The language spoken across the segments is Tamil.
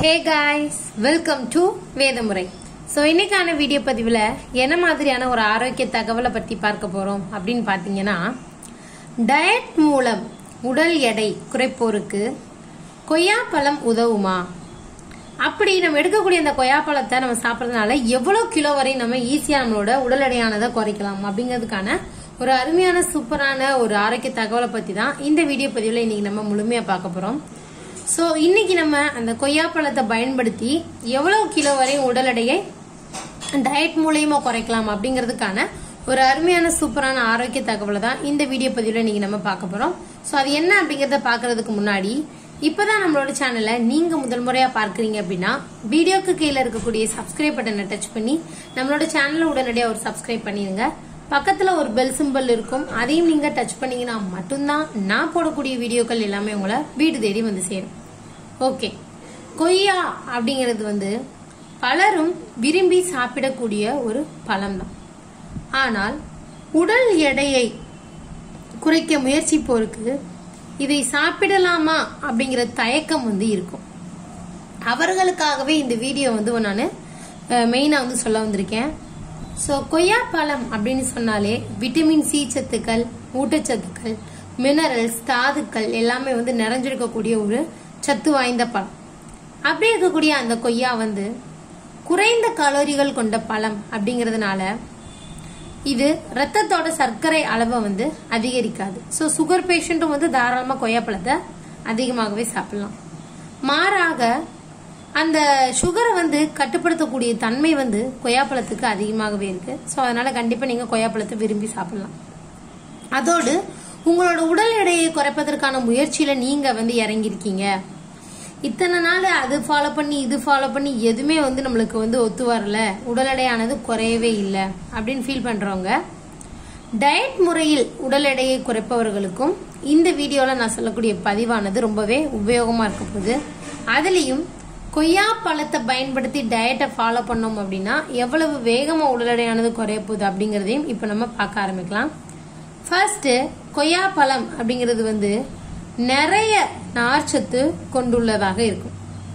ஹே காய்ஸ் வெல்கம் டு வேதமுறை ஸோ இன்னைக்கான வீடியோ பதிவில் என்ன மாதிரியான ஒரு ஆரோக்கிய தகவலை பற்றி பார்க்க போகிறோம் அப்படின்னு பார்த்தீங்கன்னா டயட் மூலம் உடல் எடை குறைப்போருக்கு கொய்யாப்பழம் உதவுமா அப்படி நம்ம எடுக்கக்கூடிய அந்த கொய்யாப்பழத்தை நம்ம சாப்பிட்றதுனால எவ்வளோ கிலோ வரை நம்ம ஈஸியாக நம்மளோட உடல் எடையானதை குறைக்கலாம் அப்படிங்கிறதுக்கான ஒரு அருமையான சூப்பரான ஒரு ஆரோக்கிய தகவலை பற்றி தான் இந்த வீடியோ பதிவில் இன்னைக்கு நம்ம முழுமையாக பார்க்க போகிறோம் ஸோ இன்னைக்கு நம்ம அந்த கொய்யாப்பழத்தை பயன்படுத்தி எவ்வளோ கிலோ வரை உடல் எடையை டயட் மூலியமா குறைக்கலாம் அப்படிங்கிறதுக்கான ஒரு அருமையான சூப்பரான ஆரோக்கிய தகவலை தான் இந்த வீடியோ பதிவில் இன்னைக்கு நம்ம பார்க்க போறோம் ஸோ அது என்ன அப்படிங்கறத பார்க்கறதுக்கு முன்னாடி இப்பதான் நம்மளோட சேனலை நீங்க முதல் முறையா பார்க்கறீங்க அப்படின்னா வீடியோக்கு கீழே இருக்கக்கூடிய சப்ஸ்கிரைப் பட்டனை டச் பண்ணி நம்மளோட சேனலை உடனடியாக ஒரு சப்ஸ்கிரைப் பண்ணிருங்க பக்கத்துல ஒரு பெல் சிம்பல் இருக்கும் அதையும் நீங்க டச் பண்ணீங்கன்னா மட்டும்தான் நான் போடக்கூடிய வீடியோக்கள் எல்லாமே உங்களை வீடு தேடி வந்து சேரும் ஓகே கொய்யா அப்படிங்கிறது வந்து பலரும் விரும்பி சாப்பிடக்கூடிய ஒரு பழம்தான் ஆனால் உடல் எடையை குறைக்க முயற்சிப்போருக்கு இதை சாப்பிடலாமா அப்படிங்கிற தயக்கம் வந்து இருக்கும் அவர்களுக்காகவே இந்த வீடியோ வந்து நான் மெயினாக வந்து சொல்ல வந்திருக்கேன் ஸோ கொய்யாப்பழம் அப்படின்னு சொன்னாலே விட்டமின் சி சத்துக்கள் ஊட்டச்சத்துக்கள் மினரல்ஸ் தாதுக்கள் எல்லாமே வந்து நிறைஞ்சிருக்கக்கூடிய ஒரு சத்து வாய்ந்த பழம் அப்படி இருக்கக்கூடிய அந்த கொய்யா வந்து குறைந்த கலோரிகள் கொண்ட பழம் அப்படிங்கிறதுனால இது ரத்தத்தோட சர்க்கரை அளவை வந்து அதிகரிக்காது ஸோ சுகர் பேஷண்ட்டும் வந்து தாராளமாக கொய்யாப்பழத்தை அதிகமாகவே சாப்பிடலாம் மாறாக அந்த சுகரை வந்து கட்டுப்படுத்தக்கூடிய தன்மை வந்து கொய்யாப்பழத்துக்கு அதிகமாகவே இருக்கு ஸோ அதனால கண்டிப்பாக நீங்கள் கொய்யாப்பழத்தை விரும்பி சாப்பிடலாம் அதோடு உங்களோட உடல் எடையை குறைப்பதற்கான முயற்சியில நீங்க வந்து இறங்கியிருக்கீங்க இத்தனை நாள் அது ஃபாலோ பண்ணி இது ஃபாலோ பண்ணி எதுவுமே வந்து நம்மளுக்கு வந்து ஒத்து வரல உடல் எடையானது குறையவே இல்லை அப்படின்னு ஃபீல் பண்றவங்க டயட் முறையில் உடல் எடையை குறைப்பவர்களுக்கும் இந்த வீடியோவில் நான் சொல்லக்கூடிய பதிவானது ரொம்பவே உபயோகமாக இருக்க போகுது அதுலேயும் கொய்யா பழத்தை பயன்படுத்தி டயட்டை ஃபாலோ பண்ணோம் அப்படின்னா எவ்வளவு வேகமாக உடல் எடையானது குறைய போகுது அப்படிங்கிறதையும் இப்போ நம்ம பார்க்க ஆரம்பிக்கலாம் ஃபர்ஸ்ட் கொய்யா பழம் அப்படிங்கிறது வந்து நிறைய நார்ச்சத்து கொண்டுள்ளதாக இருக்கும்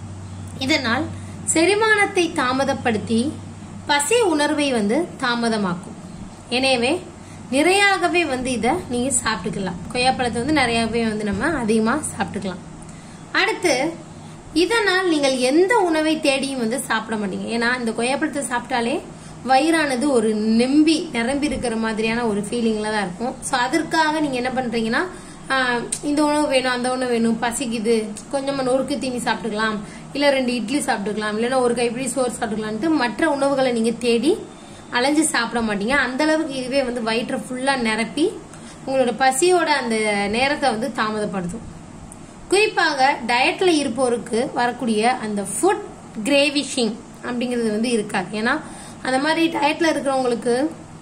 இதனால் செரிமானத்தை தாமதப்படுத்தி பசி உணர்வை வந்து தாமதமாக்கும் எனவே நிறையாகவே வந்து இதை நீங்க சாப்பிட்டுக்கலாம் கொய்யாப்பழத்தை வந்து நிறையாவே வந்து நம்ம அதிகமா சாப்பிட்டுக்கலாம் அடுத்து இதனால் நீங்கள் எந்த உணவை தேடியும் வந்து சாப்பிட மாட்டீங்க ஏன்னா இந்த கொய்யாப்பழத்தை சாப்பிட்டாலே வயிறானது ஒரு நெம்பி நிரம்பி இருக்கிற மாதிரியான ஒரு ஃபீலிங்ல தான் இருக்கும் ஸோ அதற்காக நீங்க என்ன பண்றீங்கன்னா ஆஹ், இந்த உணவு வேணும் அந்த உணவு வேணும் பசிக்குது கொஞ்சமா நொறுக்கு தீனி சாப்பிட்டுக்கலாம் இல்ல ரெண்டு இட்லி சாப்பிட்டுக்கலாம் இல்லைன்னா ஒரு கைப்பிடி சோறு சாப்பிட்டுக்கலான்ட்டு மற்ற உணவுகளை நீங்க தேடி அலைஞ்சு சாப்பிட மாட்டீங்க அந்த அளவுக்கு இதுவே வந்து வயிற்றை ஃபுல்லா நிரப்பி உங்களோட பசியோட அந்த நேரத்தை வந்து தாமதப்படுத்தும் குறிப்பாக டயட்ல இருப்போருக்கு வரக்கூடிய அந்த ஃபுட் கிரேவிஷிங் அப்படிங்கிறது வந்து இருக்காது ஏன்னா அந்த மாதிரி டயட்ல இருக்கிறவங்களுக்கு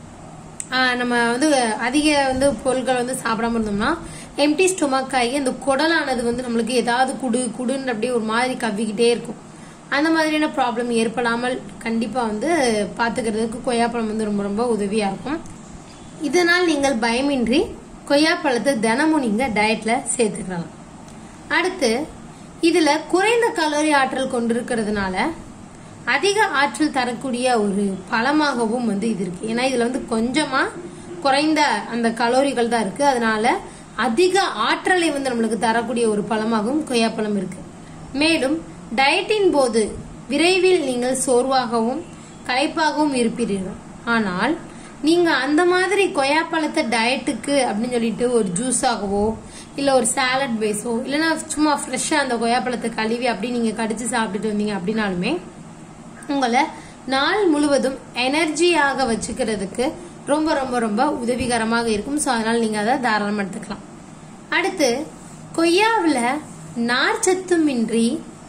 ஆஹ், நம்ம வந்து அதிக வந்து பொருட்கள் வந்து சாப்பிடாம இருந்தோம்னா எம்டி ஸ்டொமக் ஆகி அந்த குடலானது வந்து நம்மளுக்கு ஏதாவது குடு குடுன்னு அப்படியே ஒரு மாதிரி கவ்விக்கிட்டே இருக்கும் அந்த மாதிரியான ப்ராப்ளம் ஏற்படாமல் கண்டிப்பா வந்து பாத்துக்கிறதுக்கு கொய்யாப்பழம் வந்து ரொம்ப ரொம்ப உதவியா இருக்கும் இதனால் நீங்கள் பயமின்றி கொய்யாப்பழத்தை தினமும் நீங்க டயட்ல சேர்த்துக்கலாம் அடுத்து இதுல குறைந்த கலோரி ஆற்றல் கொண்டிருக்கிறதுனால அதிக ஆற்றல் தரக்கூடிய ஒரு பழமாகவும் வந்து இது இருக்கு ஏன்னா இதுல வந்து கொஞ்சமா குறைந்த அந்த கலோரிகள் தான் இருக்கு அதனால அதிக ஆற்றலை வந்து நம்மளுக்கு தரக்கூடிய ஒரு பழமாகவும் கொய்யாப்பழம் இருக்கு மேலும் டயட்டின் போது விரைவில் நீங்கள் சோர்வாகவும் களைப்பாகவும் இருப்பீர்கள் ஆனால் நீங்க அந்த மாதிரி கொய்யாப்பழத்தை டயட்டுக்கு அப்படின்னு சொல்லிட்டு ஒரு ஜூஸாகவோ இல்ல ஒரு சாலட் பேஸோ இல்லைன்னா சும்மா ஃப்ரெஷ்ஷா அந்த கொய்யாப்பழத்தை கழுவி அப்படி நீங்க கடிச்சு சாப்பிட்டுட்டு வந்தீங்க அப்படின்னாலுமே உங்களை நாள் முழுவதும் எனர்ஜியாக வச்சுக்கிறதுக்கு ரொம்ப ரொம்ப ரொம்ப உதவிகரமாக இருக்கும் ஸோ அதனால நீங்க அதை தாராளமாக எடுத்துக்கலாம் அடுத்து கொய்யாவில் நார்ச்சத்துமின்றி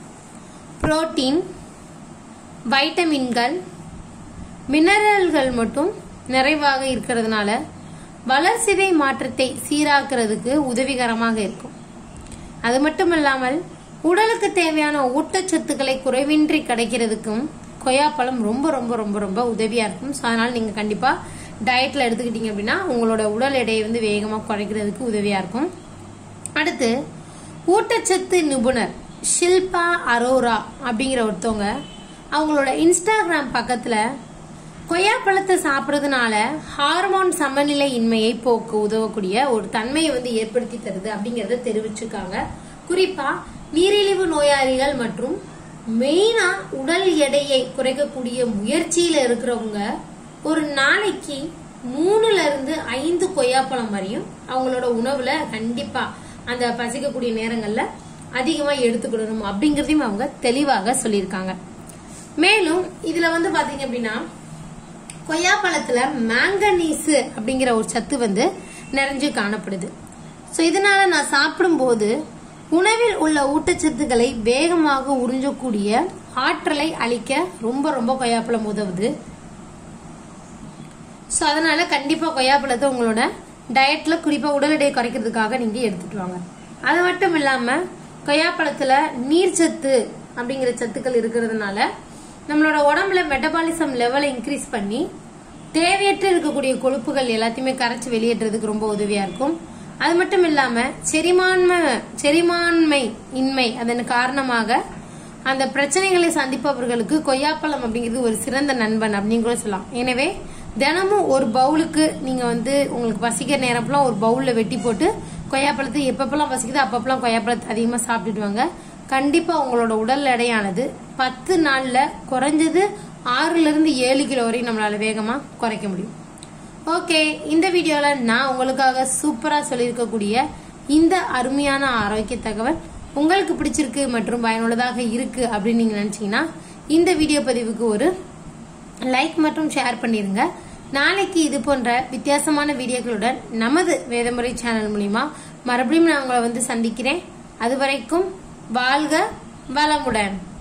புரோட்டீன் வைட்டமின்கள் மினரல்கள் மட்டும் நிறைவாக இருக்கிறதுனால வளர்சிதை மாற்றத்தை சீராக்குறதுக்கு உதவிகரமாக இருக்கும் அது மட்டும் இல்லாமல் உடலுக்கு தேவையான ஊட்டச்சத்துக்களை குறைவின்றி கிடைக்கிறதுக்கும் கொய்யாப்பழம் ரொம்ப ரொம்ப ரொம்ப ரொம்ப உதவியா இருக்கும் ஸோ அதனால நீங்க கண்டிப்பா டயட்ல எடுத்துக்கிட்டீங்க அப்படின்னா உங்களோட உடல் எடையை வந்து வேகமாக குறைக்கிறதுக்கு உதவியா இருக்கும் அடுத்து ஊட்டச்சத்து நிபுணர் ஷில்பா அரோரா அப்படிங்கிற ஒருத்தவங்க அவங்களோட இன்ஸ்டாகிராம் பக்கத்துல கொய்யாப்பழத்தை சாப்பிட்றதுனால ஹார்மோன் சமநிலை இன்மையை போக்க உதவக்கூடிய ஒரு தன்மையை வந்து ஏற்படுத்தி தருது அப்படிங்கறத தெரிவிச்சிருக்காங்க குறிப்பா நீரிழிவு நோயாளிகள் மற்றும் மெயினா உடல் எடையை குறைக்கக்கூடிய முயற்சியில இருக்கிறவங்க ஒரு நாளைக்கு மூணுல இருந்து ஐந்து கொய்யாப்பழம் வரையும் அவங்களோட உணவுல கண்டிப்பா அந்த பசிக்கக்கூடிய நேரங்கள்ல அதிகமா எடுத்துக்கிடணும் அப்படிங்கறதையும் அவங்க தெளிவாக சொல்லியிருக்காங்க மேலும் இதுல வந்து பாத்தீங்க அப்படின்னா கொய்யாப்பழத்துல மேங்கனீஸ் அப்படிங்கிற ஒரு சத்து வந்து நிறைஞ்சு காணப்படுது ஸோ இதனால நான் சாப்பிடும்போது உணவில் உள்ள ஊட்டச்சத்துக்களை வேகமாக உறிஞ்சக்கூடிய ஆற்றலை அளிக்க ரொம்ப ரொம்ப கொய்யாப்பழம் உதவுது ஸோ அதனால கண்டிப்பா கொய்யாப்பழத்தை உங்களோட டயட்ல குறிப்பா உடல் எடையை குறைக்கிறதுக்காக நீங்க எடுத்துட்டு வாங்க அது மட்டும் இல்லாம கொய்யாப்பழத்துல நீர்ச்சத்து அப்படிங்கிற சத்துக்கள் இருக்கிறதுனால நம்மளோட உடம்புல மெட்டபாலிசம் லெவலை இன்க்ரீஸ் பண்ணி தேவையற்ற இருக்கக்கூடிய கொழுப்புகள் எல்லாத்தையுமே கரைச்சி வெளியேற்றதுக்கு ரொம்ப உதவியா இருக்கும் அது மட்டும் இல்லாம செரிமான்மை செரிமான்மை இன்மை அதன் காரணமாக அந்த பிரச்சனைகளை சந்திப்பவர்களுக்கு கொய்யாப்பழம் அப்படிங்கிறது ஒரு சிறந்த நண்பன் அப்படின்னு கூட சொல்லலாம் எனவே தினமும் ஒரு பவுலுக்கு நீங்க வந்து உங்களுக்கு பசிக்கிற நேரம்லாம் ஒரு பவுல்ல வெட்டி போட்டு கொய்யாப்பழத்தை எப்பப்பெல்லாம் பசிக்குதோ அப்பப்பெல்லாம் கொய்யாப்பழத்தை அதிகமா சாப்பிட்டுட்டு வாங்க கண்டிப்பா உங்களோட உடல் எடையானது பத்து நாள்ல குறைஞ்சது ஆறுல இருந்து ஏழு கிலோ வரையும் நம்மளால வேகமா குறைக்க முடியும் ஓகே இந்த வீடியோல நான் உங்களுக்காக சூப்பரா சொல்லியிருக்கக்கூடிய இந்த அருமையான ஆரோக்கிய தகவல் உங்களுக்கு பிடிச்சிருக்கு மற்றும் பயனுள்ளதாக இருக்கு அப்படின்னு நீங்க நினைச்சீங்கன்னா இந்த வீடியோ பதிவுக்கு ஒரு லைக் மற்றும் ஷேர் பண்ணிருங்க நாளைக்கு இது போன்ற வித்தியாசமான வீடியோக்களுடன் நமது வேதமுறை சேனல் மூலிமா மறுபடியும் நான் உங்களை வந்து சந்திக்கிறேன் அது வரைக்கும் வாழ்க வளமுடன்